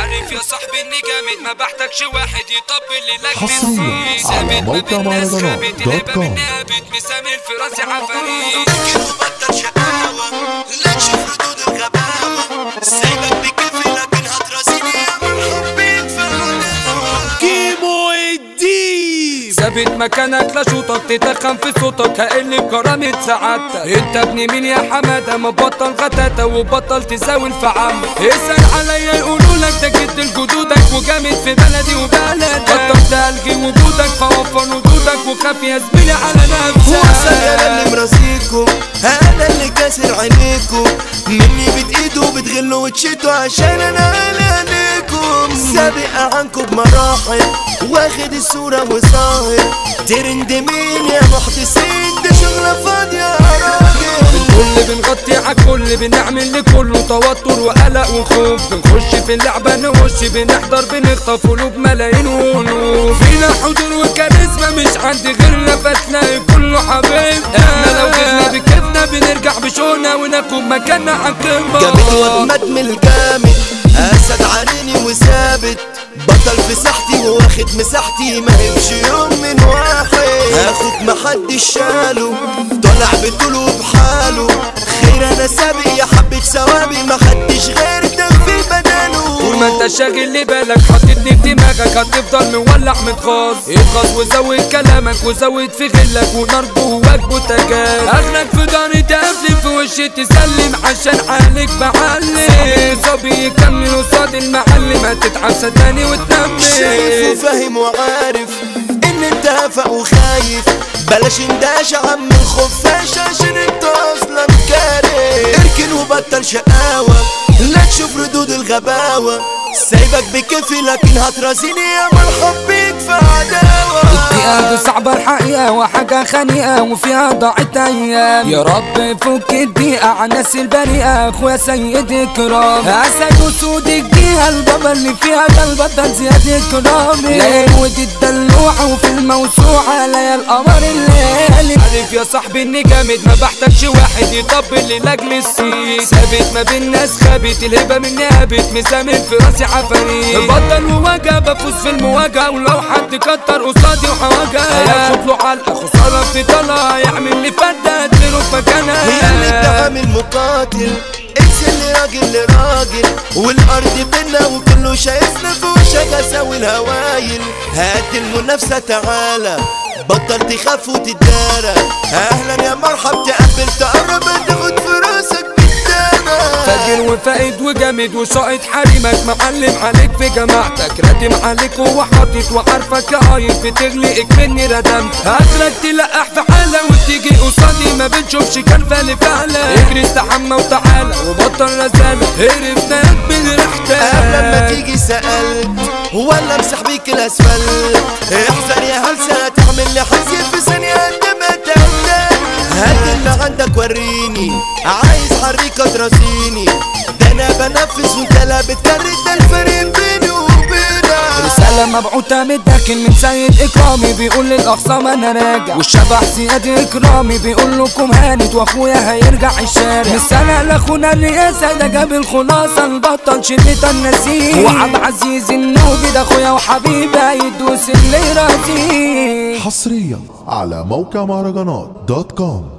عارف يا صاحبي اني جامد ما بحتاجش واحد يطبل لي لك حصرياً على موقع مهرجانات دوت كوم. مسامل في راسي عفاريت فكر وبطل شقاوة لا تشوف ردود الغباوة سايبك بكفي لكن هترازيني يا من حبيت في العداوة كيمو الديب ثابت مكانك لا شوطك تتخن في صوتك هقل بكرامة سعادتك انت ابن مين يا حمادة ما بطل غتاتة وبطل تساوي في عمك اسأل عليا يقولوا لك ده جد لجدودك وجامد في بلدي وبلدك بطلت الغي وجودك فوفر ردودك وخاف يا زميلي على وصل انا اللي نفسك مرازيكم انا اللي كاسر عينيكم مني بتقيدوا بتغلوا وتشتوا عشان انا عليكم سابق عنكم بمراحل واخد الصورة وصاهر ترند مين يا محدثين دي شغلة فاضية يا راجل الكل بنغطي عالكل بنعمل لكله توتر وقلق وخوف بنخش في اللعبة نخش بنحضر بنخطف قلوب ملايين وقلوب فينا حضور وكاريزما مش عندي غيرنا فتلاقي كله حبيب احنا لو غيرنا بكيفنا بنرجع بشونا وناخد مكاننا عالقمة جامد وجمد من الجامد اسد عاريني وثابت بطل في ساحتي واخد مساحتي ما هبش يوم من واحد هاخد محدش شاله طالع بطوله بحاله خير انا سابق يا حبة ثوابي ما خدش غير ده في بداله طول ما انت شاغل لي بالك حاططني في دماغك هتفضل مولع متغاظ اتغاظ وزود كلامك وزود في غلك ونار جواك بوتاجاز اخرك في داري تقفل في وشي تسلم عشان حالك بعلم صبي يكمل قصاد المعلم هتتعب صدقني شايف وتنمل وفاهم وعارف ان انت هفق وخايف بلاش انداش يا عم الخفاش عشان انت اصلا كاره اركن وبطل شقاوة لا تشوف ردود الغباوة سايبك بكفي لكن هترازيني يا مرحب بيك في عداوة الدقيقة صعبة الحقيقة وحاجة خنيقة وفيها ضاعت أيام يا رب فك الدقيقة على الناس البريئة أخويا سيد إكرام أسد وسود الجهة البابا اللي فيها قلبة زياد إكرامي ليل ودي الدلوعة وفي الموسوعة ليال القمر الليالي عارف يا صاحبي إني جامد ما بحتاجش واحد يطبل لي لأجل السيد ثابت ما بين ناس خابت الهبة مني هابت مسامر في راسي عفاريت بطل وواجه بفوز في المواجهة ولو حد كتر قصادي وحواجه هياخد له علقة خسارة في طلع يعمل لي فردة اديله في مكانها هي اللي بتعمل مقاتل اكس اللي راجل لراجل والارض بينا وكله شايفنا في وشك اساوي الهوايل هات المنافسة تعالى بطل تخاف وتتدارى اهلا يا مرحب تقبل تقرب تاخد في راسك بالدارى فاجر وفائد وجامد وشايط حريمك معلم عليك في جماعتك راتم عليك وحاطط وعارفك يا عايز بتغلقك مني ردمت اخرك تلقح في حالة وتيجي قصادي ما بتشوفش كان فالي فعلا اجري استحمى وتعالى وبطل رسالة قرفنا من قبل ما ريحتك تيجي سألت ولا امسح بيك الاسفل احذر يا هلسة تعمل لي حزين في ثانية قد ما تهدى هات اللي عندك وريني عايز حريكة تراسيني ده انا بنفذ وانت لا بتكرر ده الفرق بيني وبينك رسالة مبعوثة من الداخل من سيد إكرامي بيقول للأخصام أنا راجع والشبح زياد إكرامي بيقول لكم هانت وأخويا هيرجع الشارع رسالة لأخونا الرئاسة ده جاب الخلاصة البطل شلة النسيم وعبد عزيز النوبي ده أخويا وحبيبي هيدوس اللي راضيه حصريا على موقع مهرجانات دوت كوم